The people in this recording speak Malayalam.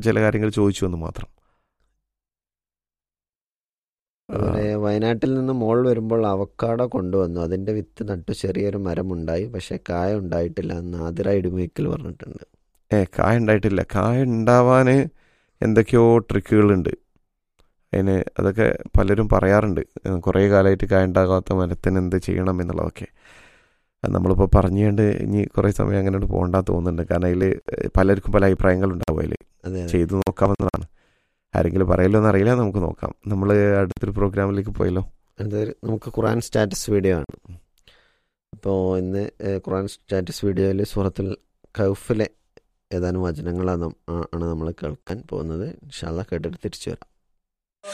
ചില കാര്യങ്ങൾ ചോദിച്ചു എന്ന് മാത്രം അതുപോലെ വയനാട്ടിൽ നിന്ന് മോൾ വരുമ്പോൾ അവക്കാടോ കൊണ്ടുവന്നു അതിന്റെ വിത്ത് നട്ടു ചെറിയൊരു മരം ഉണ്ടായി പക്ഷെ കായ ഉണ്ടായിട്ടില്ല എന്ന് ആതിര ഇടുമിക്കൽ പറഞ്ഞിട്ടുണ്ട് ഏ കായ ഉണ്ടായിട്ടില്ല കായ ഉണ്ടാവാൻ എന്തൊക്കെയോ ട്രിക്കുകളുണ്ട് അതിന് അതൊക്കെ പലരും പറയാറുണ്ട് ഏഹ് കുറേ കാലമായിട്ട് കായ ഉണ്ടാകാത്ത മരത്തിന് എന്ത് ചെയ്യണം എന്നുള്ളതൊക്കെ അത് നമ്മളിപ്പോൾ പറഞ്ഞുകൊണ്ട് ഇനി കുറേ സമയം അങ്ങനെ പോകണ്ട തോന്നുന്നുണ്ട് കാരണം അതിൽ പലർക്കും പല അഭിപ്രായങ്ങളുണ്ടാവും അതിൽ അതെ അതെ ചെയ്തു നോക്കാവുന്നതാണ് ആരെങ്കിലും പറയല്ലോ എന്നറിയില്ല നമുക്ക് നോക്കാം നമ്മൾ അടുത്തൊരു പ്രോഗ്രാമിലേക്ക് പോയല്ലോ അടുത്തത് നമുക്ക് ഖുറാൻ സ്റ്റാറ്റസ് വീഡിയോ ആണ് അപ്പോൾ ഇന്ന് ഏഹ്, ഖുറാൻ സ്റ്റാറ്റസ് വീഡിയോയിൽ സൂറത്തുൽ കൗഫിലെ ഏതാനും വചനങ്ങളാണ് നം- ആ- ആണ് നമ്മൾ കേൾക്കാൻ പോകുന്നത് ഇൻഷാല്ല കേട്ടിട്ട് തിരിച്ചു വരാം